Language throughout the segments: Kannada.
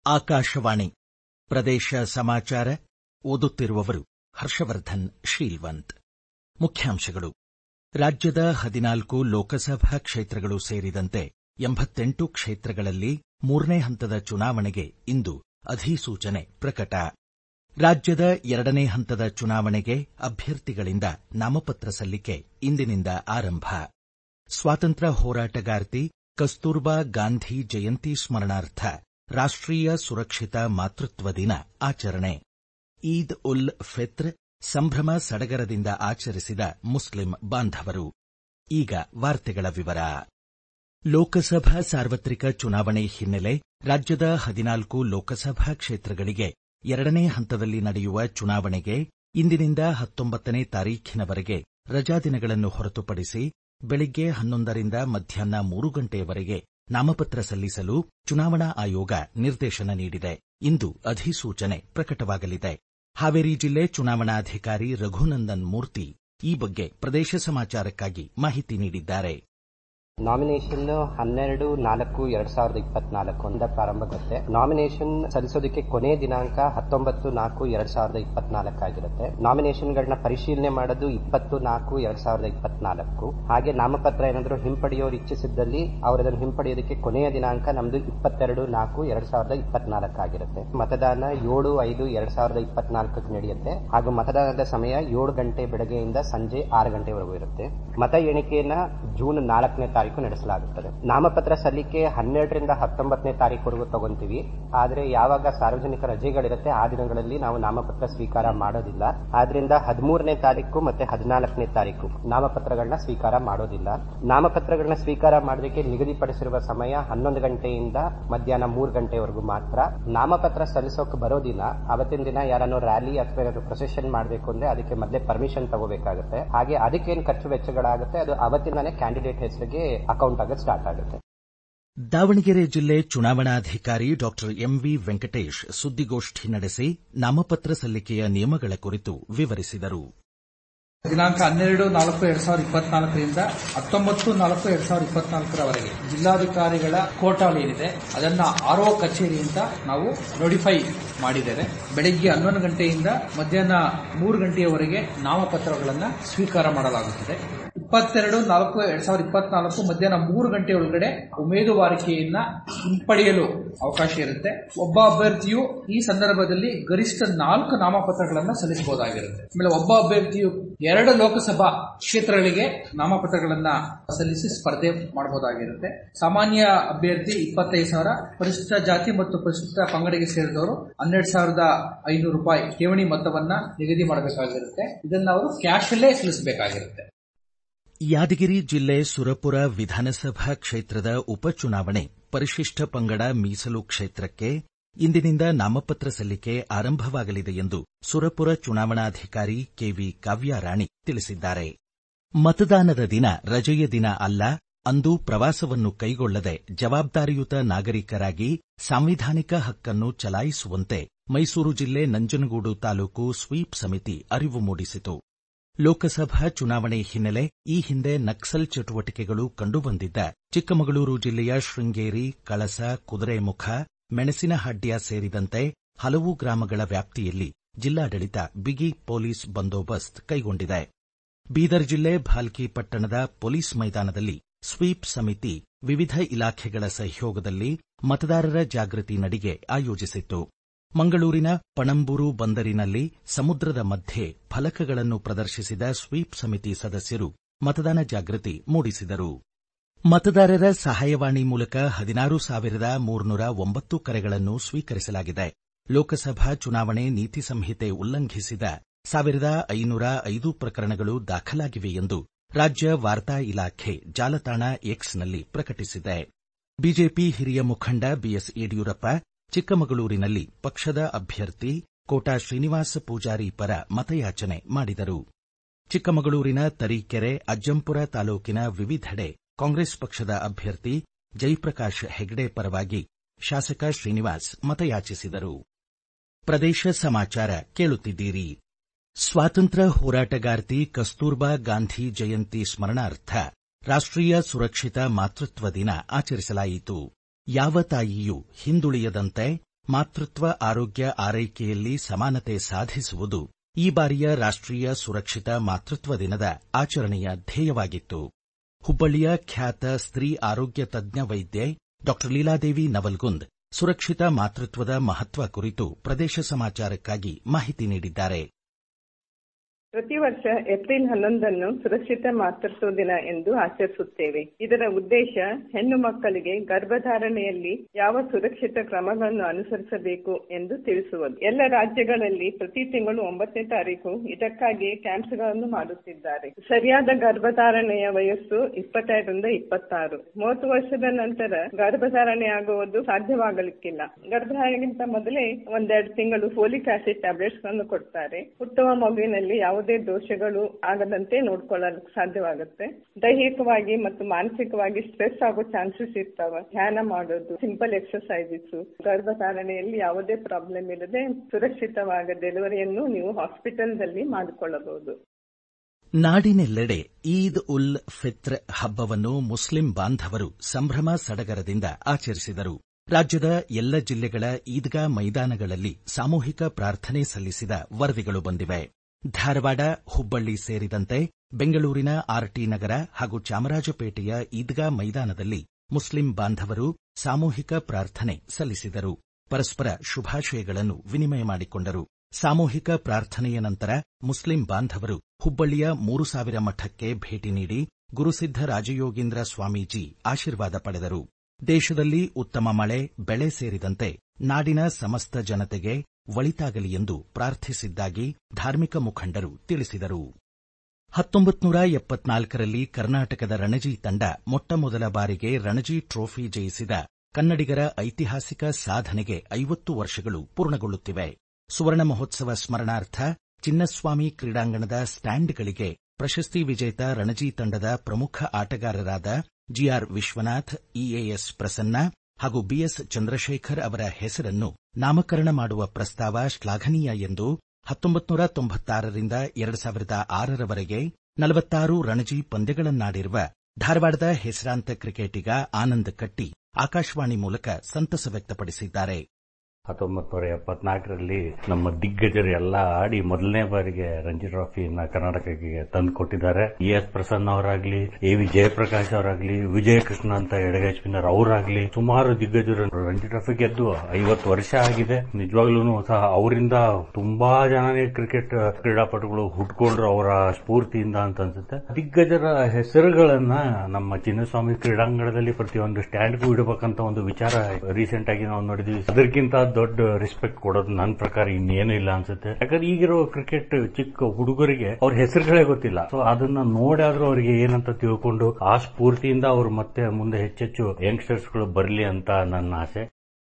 ಆಕಾಶವಾಣಿ ಪ್ರದೇಶ ಸಮಾಚಾರ ಓದುತ್ತಿರುವವರು ಹರ್ಷವರ್ಧನ್ ಶೀಲ್ವಂತ್ ಮುಖ್ಯಾಂಶಗಳು ರಾಜ್ಯದ ಹದಿನಾಲ್ಕು ಲೋಕಸಭಾ ಕ್ಷೇತ್ರಗಳು ಸೇರಿದಂತೆ ಎಂಬತ್ತೆಂಟು ಕ್ಷೇತ್ರಗಳಲ್ಲಿ ಮೂರನೇ ಹಂತದ ಚುನಾವಣೆಗೆ ಇಂದು ಅಧಿಸೂಚನೆ ಪ್ರಕಟ ರಾಜ್ಯದ ಎರಡನೇ ಹಂತದ ಚುನಾವಣೆಗೆ ಅಭ್ಯರ್ಥಿಗಳಿಂದ ನಾಮಪತ್ರ ಸಲ್ಲಿಕೆ ಇಂದಿನಿಂದ ಆರಂಭ ಸ್ವಾತಂತ್ರ್ಯ ಹೋರಾಟಗಾರ್ತಿ ಕಸ್ತೂರ್ಬಾ ಗಾಂಧಿ ಜಯಂತಿ ಸ್ಮರಣಾರ್ಥ ರಾಷ್ಟೀಯ ಸುರಕ್ಷಿತ ಮಾತೃತ್ವ ದಿನ ಆಚರಣೆ ಈದ್ ಉಲ್ ಫಿತ್ರ್ ಸಂಭ್ರಮ ಸಡಗರದಿಂದ ಆಚರಿಸಿದ ಮುಸ್ಲಿಂ ಬಾಂಧವರು ಈಗ ವಾರ್ತೆಗಳ ವಿವರ ಲೋಕಸಭಾ ಸಾರ್ವತ್ರಿಕ ಚುನಾವಣೆ ಹಿನ್ನೆಲೆ ರಾಜ್ಯದ ಹದಿನಾಲ್ಕು ಲೋಕಸಭಾ ಕ್ಷೇತ್ರಗಳಿಗೆ ಎರಡನೇ ಹಂತದಲ್ಲಿ ನಡೆಯುವ ಚುನಾವಣೆಗೆ ಇಂದಿನಿಂದ ಹತ್ತೊಂಬತ್ತನೇ ತಾರೀಖಿನವರೆಗೆ ರಜಾದಿನಗಳನ್ನು ಹೊರತುಪಡಿಸಿ ಬೆಳಿಗ್ಗೆ ಹನ್ನೊಂದರಿಂದ ಮಧ್ಯಾಹ್ನ ಮೂರು ಗಂಟೆಯವರೆಗೆ ನಾಮಪತ್ರ ಸಲ್ಲಿಸಲು ಚುನಾವಣಾ ಆಯೋಗ ನಿರ್ದೇಶನ ನೀಡಿದೆ ಇಂದು ಅಧಿಸೂಚನೆ ಪ್ರಕಟವಾಗಲಿದೆ ಹಾವೇರಿ ಜಿಲ್ಲೆ ಚುನಾವಣಾಧಿಕಾರಿ ರಘುನಂದನ್ ಮೂರ್ತಿ ಈ ಬಗ್ಗೆ ಪ್ರದೇಶ ಸಮಾಚಾರಕ್ಕಾಗಿ ಮಾಹಿತಿ ನೀಡಿದ್ದಾರೆ ನಾಮಿನೇಷನ್ ಹನ್ನೆರಡು ನಾಲ್ಕು ಎರಡ್ ಸಾವಿರದ ಇಪ್ಪತ್ನಾಲ್ಕು ಇಂದ ಪ್ರಾರಂಭವಾಗುತ್ತೆ ನಾಮಿನೇಷನ್ ಸಲ್ಲಿಸೋದಕ್ಕೆ ಕೊನೆ ದಿನಾಂಕ ಹತ್ತೊಂಬತ್ತು ನಾಲ್ಕು ಎರಡ್ ಸಾವಿರದ ಇಪ್ಪತ್ನಾಲ್ಕಾಗಿರುತ್ತೆ ನಾಮಿನೇಷನ್ಗಳನ್ನ ಪರಿಶೀಲನೆ ಮಾಡೋದು ಇಪ್ಪತ್ತು ನಾಲ್ಕು ಎರಡ್ ಸಾವಿರದ ಇಪ್ಪತ್ನಾಲ್ಕು ಹಾಗೆ ನಾಮಪತ್ರ ಏನಾದರೂ ಹಿಂಪಡೆಯೋರು ಇಚ್ಛಿಸಿದ್ದಲ್ಲಿ ಅವರದನ್ನು ಹಿಂಪಡೆಯೋದಕ್ಕೆ ಕೊನೆಯ ದಿನಾಂಕ ನಮ್ದು ಇಪ್ಪತ್ತೆರಡು ನಾಲ್ಕು ಎರಡ್ ಸಾವಿರದ ಇಪ್ಪತ್ನಾಲ್ಕಾಗಿರುತ್ತೆ ಮತದಾನ ಏಳು ಐದು ಎರಡ್ ಸಾವಿರದ ಇಪ್ಪತ್ನಾಲ್ಕಕ್ಕೆ ನಡೆಯುತ್ತೆ ಹಾಗೂ ಮತದಾನದ ಸಮಯ ಏಳು ಗಂಟೆ ಬೆಳಗ್ಗೆಯಿಂದ ಸಂಜೆ ಆರು ಗಂಟೆವರೆಗೂ ಇರುತ್ತೆ ಮತ ಎಣಿಕೆಯನ್ನ ಜೂನ್ ನಾಲ್ಕನೇ ತಾರೀಕು ನಡೆಸಲಾಗುತ್ತದೆ ನಾಮಪತ್ರ ಸಲ್ಲಿಕೆ ಹನ್ನೆರಡರಿಂದ ಹತ್ತೊಂಬತ್ತನೇ ತಾರೀಕುವರೆಗೂ ತಗೊಂತೀವಿ ಆದ್ರೆ ಯಾವಾಗ ಸಾರ್ವಜನಿಕ ರಜೆಗಳಿರುತ್ತೆ ಆ ದಿನಗಳಲ್ಲಿ ನಾವು ನಾಮಪತ್ರ ಸ್ವೀಕಾರ ಮಾಡೋದಿಲ್ಲ ಆದ್ರಿಂದ ಹದಿಮೂರನೇ ತಾರೀಕು ಮತ್ತೆ ಹದಿನಾಲ್ಕನೇ ತಾರೀಕು ನಾಮಪತ್ರಗಳನ್ನ ಸ್ವೀಕಾರ ಮಾಡೋದಿಲ್ಲ ನಾಮಪತ್ರಗಳನ್ನ ಸ್ವೀಕಾರ ಮಾಡೋದಕ್ಕೆ ನಿಗದಿಪಡಿಸಿರುವ ಸಮಯ ಹನ್ನೊಂದು ಗಂಟೆಯಿಂದ ಮಧ್ಯಾಹ್ನ ಮೂರು ಗಂಟೆವರೆಗೂ ಮಾತ್ರ ನಾಮಪತ್ರ ಸಲ್ಲಿಸೋಕೆ ಬರೋ ದಿನ ಅವತ್ತಿನ ದಿನ ಯಾರನ್ನೋ ರ್ಯಾಲಿ ಅಥವಾ ಏನಾದ್ರು ಪ್ರೊಸೆಷನ್ ಮಾಡಬೇಕು ಅಂದ್ರೆ ಅದಕ್ಕೆ ಮೊದಲೇ ಪರ್ಮಿಷನ್ ತಗೋಬೇಕಾಗುತ್ತೆ ಹಾಗೆ ಅದಕ್ಕೇನು ಖರ್ಚು ವೆಚ್ಚಗಳಾಗುತ್ತೆ ಅದು ಅವತ್ತಿಂದಾನೇ ಕ್ಯಾಂಡಿಡೇಟ್ ಹೆಸರಿಗೆ ಅಕೌಂಟ್ ಆಗೋದು ಸ್ಟಾರ್ಟ್ ಆಗುತ್ತೆ ದಾವಣಗೆರೆ ಜಿಲ್ಲೆ ಚುನಾವಣಾಧಿಕಾರಿ ಡಾ ಎಂವಿ ವೆಂಕಟೇಶ್ ಸುದ್ದಿಗೋಷ್ಠಿ ನಡೆಸಿ ನಾಮಪತ್ರ ಸಲ್ಲಿಕೆಯ ನಿಯಮಗಳ ಕುರಿತು ವಿವರಿಸಿದರು ದಿನಾಂಕ ಹನ್ನೆರಡು ನಾಲ್ಕು ಎರಡ್ ಸಾವಿರದ ಇಪ್ಪತ್ನಾಲ್ಕರಿಂದ ಹತ್ತೊಂಬತ್ತು ನಾಲ್ಕು ಎರಡ್ ಸಾವಿರದ ಇಪ್ಪತ್ನಾಲ್ಕರವರೆಗೆ ಜಿಲ್ಲಾಧಿಕಾರಿಗಳ ಕೋಟಾಲ್ ಏನಿದೆ ಅದನ್ನ ಆರ್ಒ ಕಚೇರಿಯಿಂದ ನಾವು ನೋಟಿಫೈ ಮಾಡಿದ್ದೇವೆ ಬೆಳಗ್ಗೆ ಹನ್ನೊಂದು ಗಂಟೆಯಿಂದ ಮಧ್ಯಾಹ್ನ ಮೂರು ಗಂಟೆಯವರೆಗೆ ನಾಮಪತ್ರಗಳನ್ನು ಸ್ವೀಕಾರ ಮಾಡಲಾಗುತ್ತದೆ ಇಪ್ಪತ್ತೆರಡು ನಾಲ್ಕು ಎರಡ್ ಸಾವಿರದ ಇಪ್ಪತ್ನಾಲ್ಕು ಮಧ್ಯಾಹ್ನ ಮೂರು ಗಂಟೆ ಒಳಗಡೆ ಉಮೇದುವಾರಿಕೆಯನ್ನ ಹಿಂಪಡೆಯಲು ಅವಕಾಶ ಇರುತ್ತೆ ಒಬ್ಬ ಅಭ್ಯರ್ಥಿಯು ಈ ಸಂದರ್ಭದಲ್ಲಿ ಗರಿಷ್ಠ ನಾಲ್ಕು ನಾಮಪತ್ರಗಳನ್ನು ಸಲ್ಲಿಸಬಹುದಾಗಿರುತ್ತೆ ಆಮೇಲೆ ಒಬ್ಬ ಅಭ್ಯರ್ಥಿಯು ಎರಡು ಲೋಕಸಭಾ ಕ್ಷೇತ್ರಗಳಿಗೆ ನಾಮಪತ್ರಗಳನ್ನ ಸಲ್ಲಿಸಿ ಸ್ಪರ್ಧೆ ಮಾಡಬಹುದಾಗಿರುತ್ತೆ ಸಾಮಾನ್ಯ ಅಭ್ಯರ್ಥಿ ಇಪ್ಪತ್ತೈದು ಸಾವಿರ ಪರಿಶಿಷ್ಟ ಜಾತಿ ಮತ್ತು ಪರಿಶಿಷ್ಟ ಪಂಗಡಿಗೆ ಸೇರಿದವರು ಹನ್ನೆರಡು ಸಾವಿರದ ಐನೂರು ರೂಪಾಯಿ ಠೇವಣಿ ಮೊತ್ತವನ್ನ ನಿಗದಿ ಮಾಡಬೇಕಾಗಿರುತ್ತೆ ಇದನ್ನ ಅವರು ಕ್ಯಾಶ್ ಅಲ್ಲೇ ಸಲ್ಲಿಸಬೇಕಾಗಿರುತ್ತೆ ಯಾದಗಿರಿ ಜಿಲ್ಲೆ ಸುರಪುರ ವಿಧಾನಸಭಾ ಕ್ಷೇತ್ರದ ಉಪಚುನಾವಣೆ ಪರಿಶಿಷ್ಟ ಪಂಗಡ ಮೀಸಲು ಕ್ಷೇತ್ರಕ್ಕೆ ಇಂದಿನಿಂದ ನಾಮಪತ್ರ ಸಲ್ಲಿಕೆ ಆರಂಭವಾಗಲಿದೆ ಎಂದು ಸುರಪುರ ಚುನಾವಣಾಧಿಕಾರಿ ಕೆವಿ ಕಾವ್ಯಾರಾಣಿ ತಿಳಿಸಿದ್ದಾರೆ ಮತದಾನದ ದಿನ ರಜೆಯ ದಿನ ಅಲ್ಲ ಅಂದು ಪ್ರವಾಸವನ್ನು ಕೈಗೊಳ್ಳದೆ ಜವಾಬ್ದಾರಿಯುತ ನಾಗರಿಕರಾಗಿ ಸಾಂವಿಧಾನಿಕ ಹಕ್ಕನ್ನು ಚಲಾಯಿಸುವಂತೆ ಮೈಸೂರು ಜಿಲ್ಲೆ ನಂಜನಗೂಡು ತಾಲೂಕು ಸ್ವೀಪ್ ಸಮಿತಿ ಅರಿವು ಮೂಡಿಸಿತು ಲೋಕಸಭಾ ಚುನಾವಣೆ ಹಿನ್ನೆಲೆ ಈ ಹಿಂದೆ ನಕ್ಸಲ್ ಚಟುವಟಿಕೆಗಳು ಕಂಡುಬಂದಿದ್ದ ಚಿಕ್ಕಮಗಳೂರು ಜಿಲ್ಲೆಯ ಶೃಂಗೇರಿ ಕಳಸ ಕುದುರೆಮುಖ ಮೆಣಸಿನಹಾಡ್ಯ ಸೇರಿದಂತೆ ಹಲವು ಗ್ರಾಮಗಳ ವ್ಯಾಪ್ತಿಯಲ್ಲಿ ಜಿಲ್ಲಾಡಳಿತ ಬಿಗಿ ಪೊಲೀಸ್ ಬಂದೋಬಸ್ತ್ ಕೈಗೊಂಡಿದೆ ಬೀದರ್ ಜಿಲ್ಲೆ ಭಾಲ್ಕಿ ಪಟ್ಟಣದ ಪೊಲೀಸ್ ಮೈದಾನದಲ್ಲಿ ಸ್ವೀಪ್ ಸಮಿತಿ ವಿವಿಧ ಇಲಾಖೆಗಳ ಸಹಯೋಗದಲ್ಲಿ ಮತದಾರರ ಜಾಗೃತಿ ನಡಿಗೆ ಆಯೋಜಿಸಿತ್ತು ಮಂಗಳೂರಿನ ಪಣಂಬೂರು ಬಂದರಿನಲ್ಲಿ ಸಮುದ್ರದ ಮಧ್ಯೆ ಫಲಕಗಳನ್ನು ಪ್ರದರ್ಶಿಸಿದ ಸ್ವೀಪ್ ಸಮಿತಿ ಸದಸ್ಯರು ಮತದಾನ ಜಾಗೃತಿ ಮೂಡಿಸಿದರು ಮತದಾರರ ಸಹಾಯವಾಣಿ ಮೂಲಕ ಹದಿನಾರು ಸಾವಿರದ ಮೂರ್ನೂರ ಒಂಬತ್ತು ಕರೆಗಳನ್ನು ಸ್ವೀಕರಿಸಲಾಗಿದೆ ಲೋಕಸಭಾ ಚುನಾವಣೆ ನೀತಿ ಸಂಹಿತೆ ಉಲ್ಲಂಘಿಸಿದ ಸಾವಿರದ ಐನೂರ ಐದು ಪ್ರಕರಣಗಳು ದಾಖಲಾಗಿವೆ ಎಂದು ರಾಜ್ಯ ವಾರ್ತಾ ಇಲಾಖೆ ಜಾಲತಾಣ ಎಕ್ಸ್ನಲ್ಲಿ ಪ್ರಕಟಿಸಿದೆ ಬಿಜೆಪಿ ಹಿರಿಯ ಮುಖಂಡ ಬಿಎಸ್ ಯಡಿಯೂರಪ್ಪ ಚಿಕ್ಕಮಗಳೂರಿನಲ್ಲಿ ಪಕ್ಷದ ಅಭ್ಯರ್ಥಿ ಕೋಟಾ ಶ್ರೀನಿವಾಸ ಪೂಜಾರಿ ಪರ ಮತಯಾಚನೆ ಮಾಡಿದರು ಚಿಕ್ಕಮಗಳೂರಿನ ತರೀಕೆರೆ ಅಜ್ಜಂಪುರ ತಾಲೂಕಿನ ವಿವಿಧೆಡೆ ಕಾಂಗ್ರೆಸ್ ಪಕ್ಷದ ಅಭ್ಯರ್ಥಿ ಜಯಪ್ರಕಾಶ್ ಹೆಗ್ಡೆ ಪರವಾಗಿ ಶಾಸಕ ಶ್ರೀನಿವಾಸ್ ಮತಯಾಚಿಸಿದರು ಪ್ರದೇಶ ಸಮಾಚಾರ ಕೇಳುತ್ತಿದ್ದೀರಿ ಸ್ವಾತಂತ್ರ್ಯ ಹೋರಾಟಗಾರ್ತಿ ಕಸ್ತೂರ್ಬಾ ಗಾಂಧಿ ಜಯಂತಿ ಸ್ಮರಣಾರ್ಥ ರಾಷ್ಟೀಯ ಸುರಕ್ಷಿತ ಮಾತೃತ್ವ ದಿನ ಆಚರಿಸಲಾಯಿತು ಯಾವ ತಾಯಿಯೂ ಹಿಂದುಳಿಯದಂತೆ ಮಾತೃತ್ವ ಆರೋಗ್ಯ ಆರೈಕೆಯಲ್ಲಿ ಸಮಾನತೆ ಸಾಧಿಸುವುದು ಈ ಬಾರಿಯ ರಾಷ್ಟ್ರೀಯ ಸುರಕ್ಷಿತ ಮಾತೃತ್ವ ದಿನದ ಆಚರಣೆಯ ಧ್ಯೇಯವಾಗಿತ್ತು ಹುಬ್ಬಳ್ಳಿಯ ಖ್ಯಾತ ಸ್ತ್ರೀ ಆರೋಗ್ಯ ತಜ್ಞ ವೈದ್ಯೆ ಡಾ ಲೀಲಾದೇವಿ ನವಲ್ಗುಂದ್ ಸುರಕ್ಷಿತ ಮಾತೃತ್ವದ ಮಹತ್ವ ಕುರಿತು ಪ್ರದೇಶ ಸಮಾಚಾರಕ್ಕಾಗಿ ಮಾಹಿತಿ ನೀಡಿದ್ದಾರೆ ಪ್ರತಿ ವರ್ಷ ಏಪ್ರಿಲ್ ಹನ್ನೊಂದನ್ನು ಸುರಕ್ಷಿತ ಮಾತೃತ್ವ ದಿನ ಎಂದು ಆಚರಿಸುತ್ತೇವೆ ಇದರ ಉದ್ದೇಶ ಹೆಣ್ಣು ಮಕ್ಕಳಿಗೆ ಗರ್ಭಧಾರಣೆಯಲ್ಲಿ ಯಾವ ಸುರಕ್ಷಿತ ಕ್ರಮಗಳನ್ನು ಅನುಸರಿಸಬೇಕು ಎಂದು ತಿಳಿಸುವುದು ಎಲ್ಲ ರಾಜ್ಯಗಳಲ್ಲಿ ಪ್ರತಿ ತಿಂಗಳು ಒಂಬತ್ತನೇ ತಾರೀಕು ಇದಕ್ಕಾಗಿ ಕ್ಯಾಂಪ್ಸ್ಗಳನ್ನು ಮಾಡುತ್ತಿದ್ದಾರೆ ಸರಿಯಾದ ಗರ್ಭಧಾರಣೆಯ ವಯಸ್ಸು ಇಪ್ಪತ್ತೆರಡರಿಂದ ಇಪ್ಪತ್ತಾರು ಮೂವತ್ತು ವರ್ಷದ ನಂತರ ಗರ್ಭಧಾರಣೆ ಆಗುವುದು ಸಾಧ್ಯವಾಗಲಿಕ್ಕಿಲ್ಲ ಗರ್ಭಧಾರಣೆಗಿಂತ ಮೊದಲೇ ಒಂದೆರಡು ತಿಂಗಳು ಫೋಲಿಕ್ ಆಸಿಡ್ ಟ್ಯಾಬ್ಲೆಟ್ಸ್ ಗಳನ್ನು ಕೊಡ್ತಾರೆ ಹುಟ್ಟುವ ಮಗುವಿನಲ್ಲಿ ಯಾವುದೇ ದೋಷಗಳು ಆಗದಂತೆ ನೋಡ್ಕೊಳ್ಳಲು ಸಾಧ್ಯವಾಗುತ್ತೆ ದೈಹಿಕವಾಗಿ ಮತ್ತು ಮಾನಸಿಕವಾಗಿ ಸ್ಟ್ರೆಸ್ ಆಗೋ ಚಾನ್ಸಸ್ ಇರ್ತಾವ ಧ್ಯಾನ ಮಾಡೋದು ಸಿಂಪಲ್ ಎಕ್ಸರ್ಸೈಸಸ್ ಗರ್ಭಧಾರಣೆಯಲ್ಲಿ ಯಾವುದೇ ಪ್ರಾಬ್ಲಮ್ ಇಲ್ಲದೆ ಸುರಕ್ಷಿತವಾದ ಡೆಲಿವರಿಯನ್ನು ನೀವು ಹಾಸ್ಪಿಟಲ್ದಲ್ಲಿ ಮಾಡಿಕೊಳ್ಳಬಹುದು ನಾಡಿನೆಲ್ಲೆಡೆ ಈದ್ ಉಲ್ ಫಿತ್ರ್ ಹಬ್ಬವನ್ನು ಮುಸ್ಲಿಂ ಬಾಂಧವರು ಸಂಭ್ರಮ ಸಡಗರದಿಂದ ಆಚರಿಸಿದರು ರಾಜ್ಯದ ಎಲ್ಲ ಜಿಲ್ಲೆಗಳ ಈದ್ಗಾ ಮೈದಾನಗಳಲ್ಲಿ ಸಾಮೂಹಿಕ ಪ್ರಾರ್ಥನೆ ಸಲ್ಲಿಸಿದ ವರದಿಗಳು ಬಂದಿವೆ ಧಾರವಾಡ ಹುಬ್ಬಳ್ಳಿ ಸೇರಿದಂತೆ ಬೆಂಗಳೂರಿನ ಆರ್ಟಿ ನಗರ ಹಾಗೂ ಚಾಮರಾಜಪೇಟೆಯ ಈದ್ಗಾ ಮೈದಾನದಲ್ಲಿ ಮುಸ್ಲಿಂ ಬಾಂಧವರು ಸಾಮೂಹಿಕ ಪ್ರಾರ್ಥನೆ ಸಲ್ಲಿಸಿದರು ಪರಸ್ಪರ ಶುಭಾಶಯಗಳನ್ನು ವಿನಿಮಯ ಮಾಡಿಕೊಂಡರು ಸಾಮೂಹಿಕ ಪ್ರಾರ್ಥನೆಯ ನಂತರ ಮುಸ್ಲಿಂ ಬಾಂಧವರು ಹುಬ್ಬಳ್ಳಿಯ ಮೂರು ಸಾವಿರ ಮಠಕ್ಕೆ ಭೇಟಿ ನೀಡಿ ಗುರುಸಿದ್ಧ ರಾಜಯೋಗೀಂದ್ರ ಸ್ವಾಮೀಜಿ ಆಶೀರ್ವಾದ ಪಡೆದರು ದೇಶದಲ್ಲಿ ಉತ್ತಮ ಮಳೆ ಬೆಳೆ ಸೇರಿದಂತೆ ನಾಡಿನ ಸಮಸ್ತ ಜನತೆಗೆ ಒಳಿತಾಗಲಿ ಎಂದು ಪ್ರಾರ್ಥಿಸಿದ್ದಾಗಿ ಧಾರ್ಮಿಕ ಮುಖಂಡರು ತಿಳಿಸಿದರು ಹತ್ತೊಂಬತ್ತು ನೂರ ಎಪ್ಪತ್ನಾಲ್ಕರಲ್ಲಿ ಕರ್ನಾಟಕದ ರಣಜಿ ತಂಡ ಮೊಟ್ಟಮೊದಲ ಬಾರಿಗೆ ರಣಜಿ ಟ್ರೋಫಿ ಜಯಿಸಿದ ಕನ್ನಡಿಗರ ಐತಿಹಾಸಿಕ ಸಾಧನೆಗೆ ಐವತ್ತು ವರ್ಷಗಳು ಪೂರ್ಣಗೊಳ್ಳುತ್ತಿವೆ ಸುವರ್ಣ ಮಹೋತ್ಸವ ಸ್ಮರಣಾರ್ಥ ಚಿನ್ನಸ್ವಾಮಿ ಕ್ರೀಡಾಂಗಣದ ಸ್ಟ್ಯಾಂಡ್ಗಳಿಗೆ ಪ್ರಶಸ್ತಿ ವಿಜೇತ ರಣಜಿ ತಂಡದ ಪ್ರಮುಖ ಆಟಗಾರರಾದ ಜಿಆರ್ ವಿಶ್ವನಾಥ್ ಇಎಎಸ್ ಪ್ರಸನ್ನ ಹಾಗೂ ಬಿಎಸ್ ಚಂದ್ರಶೇಖರ್ ಅವರ ಹೆಸರನ್ನು ನಾಮಕರಣ ಮಾಡುವ ಪ್ರಸ್ತಾವ ಶ್ಲಾಘನೀಯ ಎಂದು ಹತ್ತೊಂಬತ್ತು ನೂರ ತೊಂಬತ್ತಾರರಿಂದ ಎರಡು ಸಾವಿರದ ಆರರವರೆಗೆ ನಲವತ್ತಾರು ರಣಜಿ ಪಂದ್ಯಗಳನ್ನಾಡಿರುವ ಧಾರವಾಡದ ಹೆಸರಾಂತ ಕ್ರಿಕೆಟಿಗ ಆನಂದ್ ಕಟ್ಟಿ ಆಕಾಶವಾಣಿ ಮೂಲಕ ಸಂತಸ ವ್ಯಕ್ತಪಡಿಸಿದ್ದಾರೆ ಹತ್ತೊಂಬತ್ತು ನೂರ ಎಪ್ಪತ್ನಾಲ್ಕರಲ್ಲಿ ನಮ್ಮ ದಿಗ್ಗಜರು ಎಲ್ಲ ಆಡಿ ಮೊದಲನೇ ಬಾರಿಗೆ ರಂಜಿ ಟ್ರೋಫಿಯನ್ನ ಕರ್ನಾಟಕಕ್ಕೆ ತಂದು ಕೊಟ್ಟಿದ್ದಾರೆ ಇ ಎಸ್ ಪ್ರಸನ್ನ ಅವರಾಗ್ಲಿ ಎ ವಿ ಜಯಪ್ರಕಾಶ್ ಅವರಾಗ್ಲಿ ವಿಜಯ ಕೃಷ್ಣ ಅಂತ ಎಡಗೈಸ್ಪಿನ್ನರ್ ಅವರಾಗ್ಲಿ ಸುಮಾರು ದಿಗ್ಗಜರು ರಂಜಿ ಟ್ರೋಫಿ ಗೆದ್ದು ಐವತ್ತು ವರ್ಷ ಆಗಿದೆ ನಿಜವಾಗ್ಲೂ ಸಹ ಅವರಿಂದ ತುಂಬಾ ಜನನೇ ಕ್ರಿಕೆಟ್ ಕ್ರೀಡಾಪಟುಗಳು ಹುಟ್ಕೊಂಡ್ರು ಅವರ ಸ್ಫೂರ್ತಿಯಿಂದ ಅಂತ ಅನ್ಸುತ್ತೆ ದಿಗ್ಗಜರ ಹೆಸರುಗಳನ್ನ ನಮ್ಮ ಚಿನ್ನಸ್ವಾಮಿ ಕ್ರೀಡಾಂಗಣದಲ್ಲಿ ಪ್ರತಿಯೊಂದು ಸ್ಟ್ಯಾಂಡ್ಗೂ ಇಡಬೇಕಂತ ಒಂದು ವಿಚಾರ ರೀಸೆಂಟ್ ಆಗಿ ನಾವು ನೋಡಿದ್ವಿ ಅದಕ್ಕಿಂತ ದೊಡ್ಡ ರೆಸ್ಪೆಕ್ಟ್ ಕೊಡೋದು ನನ್ನ ಪ್ರಕಾರ ಇನ್ನೇನು ಇಲ್ಲ ಅನ್ಸುತ್ತೆ ಯಾಕಂದ್ರೆ ಈಗಿರೋ ಕ್ರಿಕೆಟ್ ಚಿಕ್ಕ ಹುಡುಗರಿಗೆ ಅವ್ರ ಹೆಸರುಗಳೇ ಗೊತ್ತಿಲ್ಲ ಸೊ ಅದನ್ನ ನೋಡಾದ್ರೂ ಅವರಿಗೆ ಏನಂತ ತಿಳ್ಕೊಂಡು ಆ ಸ್ಫೂರ್ತಿಯಿಂದ ಅವರು ಮತ್ತೆ ಮುಂದೆ ಹೆಚ್ಚೆಚ್ಚು ಯಂಗ್ಸ್ಟರ್ಸ್ಗಳು ಬರಲಿ ಅಂತ ನನ್ನ ಆಸೆ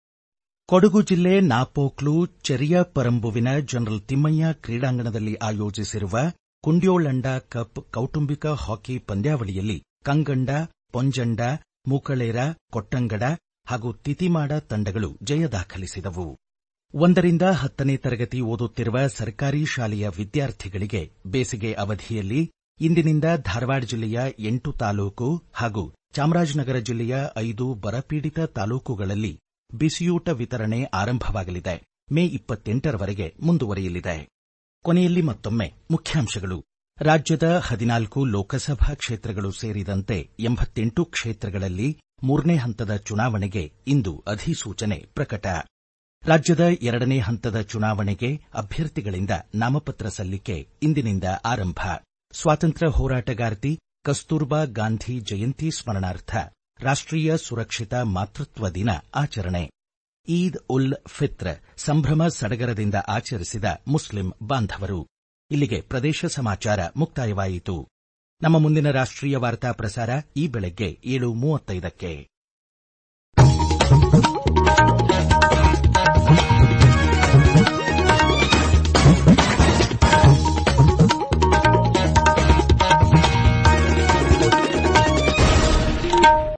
ಕೊಡಗು ಜಿಲ್ಲೆ ನಾಪೋಕ್ಲು ಚೆರಿಯ ಪರಂಬುವಿನ ಜನರಲ್ ತಿಮ್ಮಯ್ಯ ಕ್ರೀಡಾಂಗಣದಲ್ಲಿ ಆಯೋಜಿಸಿರುವ ಕುಂಡ್ಯೋಳಂಡ ಕಪ್ ಕೌಟುಂಬಿಕ ಹಾಕಿ ಪಂದ್ಯಾವಳಿಯಲ್ಲಿ ಕಂಗಂಡ ಪೊಂಜಂಡ ಮೂಕಳೇರ ಕೊಟ್ಟಂಗಡ ಹಾಗೂ ತಿತಿಮಾಡ ತಂಡಗಳು ಜಯ ದಾಖಲಿಸಿದವು ಒಂದರಿಂದ ಹತ್ತನೇ ತರಗತಿ ಓದುತ್ತಿರುವ ಸರ್ಕಾರಿ ಶಾಲೆಯ ವಿದ್ಯಾರ್ಥಿಗಳಿಗೆ ಬೇಸಿಗೆ ಅವಧಿಯಲ್ಲಿ ಇಂದಿನಿಂದ ಧಾರವಾಡ ಜಿಲ್ಲೆಯ ಎಂಟು ತಾಲೂಕು ಹಾಗೂ ಚಾಮರಾಜನಗರ ಜಿಲ್ಲೆಯ ಐದು ಬರಪೀಡಿತ ತಾಲೂಕುಗಳಲ್ಲಿ ಬಿಸಿಯೂಟ ವಿತರಣೆ ಆರಂಭವಾಗಲಿದೆ ಮೇ ಇಪ್ಪತ್ತೆಂಟರವರೆಗೆ ಮುಂದುವರಿಯಲಿದೆ ಕೊನೆಯಲ್ಲಿ ಮತ್ತೊಮ್ಮೆ ಮುಖ್ಯಾಂಶಗಳು ರಾಜ್ಯದ ಹದಿನಾಲ್ಕು ಲೋಕಸಭಾ ಕ್ಷೇತ್ರಗಳು ಸೇರಿದಂತೆ ಎಂಬತ್ತೆಂಟು ಕ್ಷೇತ್ರಗಳಲ್ಲಿ ಮೂರನೇ ಹಂತದ ಚುನಾವಣೆಗೆ ಇಂದು ಅಧಿಸೂಚನೆ ಪ್ರಕಟ ರಾಜ್ಯದ ಎರಡನೇ ಹಂತದ ಚುನಾವಣೆಗೆ ಅಭ್ಯರ್ಥಿಗಳಿಂದ ನಾಮಪತ್ರ ಸಲ್ಲಿಕೆ ಇಂದಿನಿಂದ ಆರಂಭ ಸ್ವಾತಂತ್ರ್ಯ ಹೋರಾಟಗಾರ್ತಿ ಕಸ್ತೂರ್ಬಾ ಗಾಂಧಿ ಜಯಂತಿ ಸ್ಮರಣಾರ್ಥ ರಾಷ್ಟ್ರೀಯ ಸುರಕ್ಷಿತ ಮಾತೃತ್ವ ದಿನ ಆಚರಣೆ ಈದ್ ಉಲ್ ಫಿತ್ರ್ ಸಂಭ್ರಮ ಸಡಗರದಿಂದ ಆಚರಿಸಿದ ಮುಸ್ಲಿಂ ಬಾಂಧವರು ಇಲ್ಲಿಗೆ ಪ್ರದೇಶ ಸಮಾಚಾರ ಮುಕ್ತಾಯವಾಯಿತು ನಮ್ಮ ಮುಂದಿನ ರಾಷ್ಟ್ರೀಯ ವಾರ್ತಾ ಪ್ರಸಾರ ಈ ಬೆಳಗ್ಗೆ ಏಳು ಮೂವತ್ತೈದಕ್ಕೆ